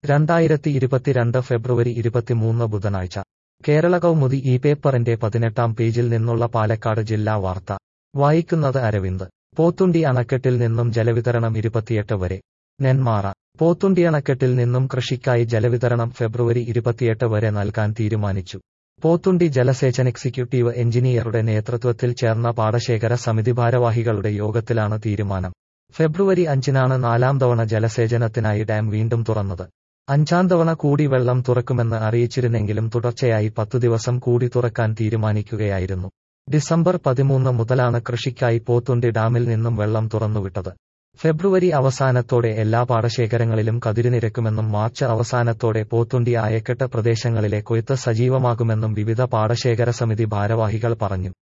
രണ്ടായിരത്തി ഇരുപത്തിരണ്ട് ഫെബ്രുവരി ഇരുപത്തിമൂന്ന് ബുധനാഴ്ച കേരള കൗമുദി ഈ പേപ്പറിന്റെ പതിനെട്ടാം പേജിൽ നിന്നുള്ള പാലക്കാട് ജില്ലാ വാർത്ത വായിക്കുന്നത് അരവിന്ദ് പോത്തുണ്ടി അണക്കെട്ടിൽ നിന്നും ജലവിതരണം ഇരുപത്തിയെട്ട് വരെ നെന്മാറ പോത്തുണ്ടി അണക്കെട്ടിൽ നിന്നും കൃഷിക്കായി ജലവിതരണം ഫെബ്രുവരി ഇരുപത്തിയെട്ട് വരെ നൽകാൻ തീരുമാനിച്ചു പോത്തുണ്ടി ജലസേചൻ എക്സിക്യൂട്ടീവ് എഞ്ചിനീയറുടെ നേതൃത്വത്തിൽ ചേർന്ന പാടശേഖര സമിതി ഭാരവാഹികളുടെ യോഗത്തിലാണ് തീരുമാനം ഫെബ്രുവരി അഞ്ചിനാണ് നാലാം തവണ ജലസേചനത്തിനായി ഡാം വീണ്ടും തുറന്നത് അഞ്ചാം തവണ കൂടി വെള്ളം തുറക്കുമെന്ന് അറിയിച്ചിരുന്നെങ്കിലും തുടർച്ചയായി പത്തു ദിവസം കൂടി തുറക്കാൻ തീരുമാനിക്കുകയായിരുന്നു ഡിസംബർ പതിമൂന്ന് മുതലാണ് കൃഷിക്കായി പോത്തുണ്ടി ഡാമിൽ നിന്നും വെള്ളം തുറന്നുവിട്ടത് ഫെബ്രുവരി അവസാനത്തോടെ എല്ലാ പാടശേഖരങ്ങളിലും കതിരിനിരക്കുമെന്നും മാർച്ച് അവസാനത്തോടെ പോത്തുണ്ടി ആയക്കെട്ട് പ്രദേശങ്ങളിലെ കൊയ്ത്ത് സജീവമാകുമെന്നും വിവിധ പാടശേഖര സമിതി ഭാരവാഹികൾ പറഞ്ഞു